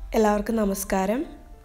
എല്ലാവർക്കും നമസ്കാരം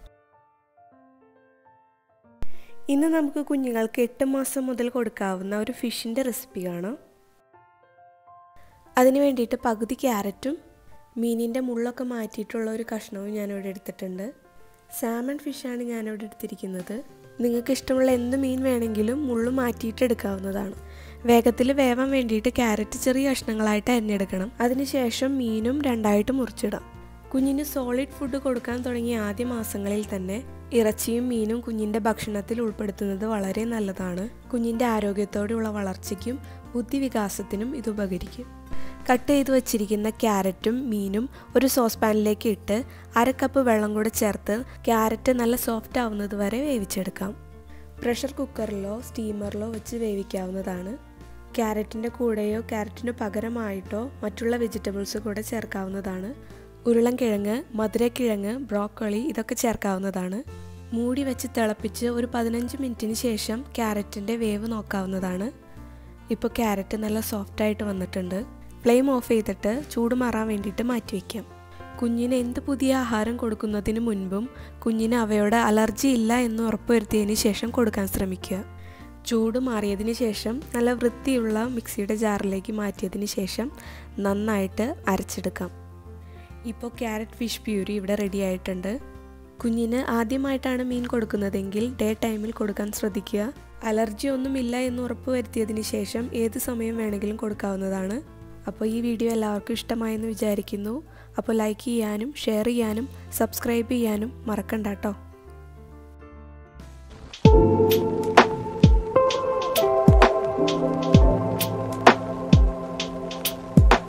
ഇന്ന് നമുക്ക് കുഞ്ഞുങ്ങൾക്ക് എട്ട് മാസം മുതൽ കൊടുക്കാവുന്ന ഒരു ഫിഷിൻ്റെ റെസിപ്പി കാണാം അതിന് വേണ്ടിയിട്ട് പകുതി ക്യാരറ്റും മീനിൻ്റെ മുള്ളൊക്കെ മാറ്റിയിട്ടുള്ള ഒരു കഷ്ണവും ഞാനിവിടെ എടുത്തിട്ടുണ്ട് സാമൺ ഫിഷാണ് ഞാനിവിടെ എടുത്തിരിക്കുന്നത് നിങ്ങൾക്ക് ഇഷ്ടമുള്ള എന്ത് മീൻ വേണമെങ്കിലും മുള്ളു മാറ്റിയിട്ട് എടുക്കാവുന്നതാണ് വേഗത്തിൽ വേവാൻ വേണ്ടിയിട്ട് ക്യാരറ്റ് ചെറിയ കഷ്ണങ്ങളായിട്ട് അരിഞ്ഞെടുക്കണം അതിനുശേഷം മീനും രണ്ടായിട്ട് മുറിച്ചിടാം കുഞ്ഞിന് സോളിഡ് ഫുഡ് കൊടുക്കാൻ തുടങ്ങിയ ആദ്യ മാസങ്ങളിൽ തന്നെ ഇറച്ചിയും മീനും കുഞ്ഞിൻ്റെ ഭക്ഷണത്തിൽ ഉൾപ്പെടുത്തുന്നത് വളരെ നല്ലതാണ് കുഞ്ഞിൻ്റെ ആരോഗ്യത്തോടെയുള്ള വളർച്ചയ്ക്കും ബുദ്ധിവികാസത്തിനും ഇത് ഉപകരിക്കും കട്ട് ചെയ്ത് വെച്ചിരിക്കുന്ന ക്യാരറ്റും മീനും ഒരു സോസ് പാനിലേക്ക് ഇട്ട് അര കപ്പ് വെള്ളം കൂടെ ചേർത്ത് ക്യാരറ്റ് നല്ല സോഫ്റ്റ് ആവുന്നത് വരെ വേവിച്ചെടുക്കാം പ്രഷർ കുക്കറിലോ സ്റ്റീമറിലോ വെച്ച് വേവിക്കാവുന്നതാണ് ക്യാരറ്റിൻ്റെ കൂടെയോ ക്യാരറ്റിന് പകരമായിട്ടോ മറ്റുള്ള വെജിറ്റബിൾസ് കൂടെ ചേർക്കാവുന്നതാണ് ഉരുളൻകിഴങ്ങ് മധുരക്കിഴങ്ങ് ബ്രോക്കോളി ഇതൊക്കെ ചേർക്കാവുന്നതാണ് മൂടി വെച്ച് തിളപ്പിച്ച് ഒരു പതിനഞ്ച് മിനിറ്റിന് ശേഷം ക്യാരറ്റിൻ്റെ വേവ് നോക്കാവുന്നതാണ് ഇപ്പോൾ ക്യാരറ്റ് നല്ല സോഫ്റ്റായിട്ട് വന്നിട്ടുണ്ട് ഫ്ലെയിം ഓഫ് ചെയ്തിട്ട് ചൂട് മാറാൻ വേണ്ടിയിട്ട് മാറ്റി വയ്ക്കാം കുഞ്ഞിന് എന്ത് പുതിയ ആഹാരം കൊടുക്കുന്നതിന് മുൻപും കുഞ്ഞിന് അവയോട് അലർജി ഇല്ല എന്ന് ഉറപ്പുവരുത്തിയതിന് ശേഷം കൊടുക്കാൻ ശ്രമിക്കുക ചൂട് മാറിയതിന് ശേഷം നല്ല വൃത്തിയുള്ള മിക്സിയുടെ ജാറിലേക്ക് മാറ്റിയതിന് ശേഷം നന്നായിട്ട് അരച്ചെടുക്കാം ഇപ്പോൾ ക്യാരറ്റ് ഫിഷ് പ്യൂരി ഇവിടെ റെഡി ആയിട്ടുണ്ട് കുഞ്ഞിന് ആദ്യമായിട്ടാണ് മീൻ കൊടുക്കുന്നതെങ്കിൽ ഡേ ടൈമിൽ കൊടുക്കാൻ ശ്രദ്ധിക്കുക അലർജി ഒന്നുമില്ല എന്ന് ഉറപ്പ് വരുത്തിയതിന് ശേഷം ഏത് സമയം വേണമെങ്കിലും കൊടുക്കാവുന്നതാണ് അപ്പോൾ ഈ വീഡിയോ എല്ലാവർക്കും ഇഷ്ടമായെന്ന് വിചാരിക്കുന്നു അപ്പോൾ ലൈക്ക് ചെയ്യാനും ഷെയർ ചെയ്യാനും സബ്സ്ക്രൈബ് ചെയ്യാനും മറക്കണ്ട കേട്ടോ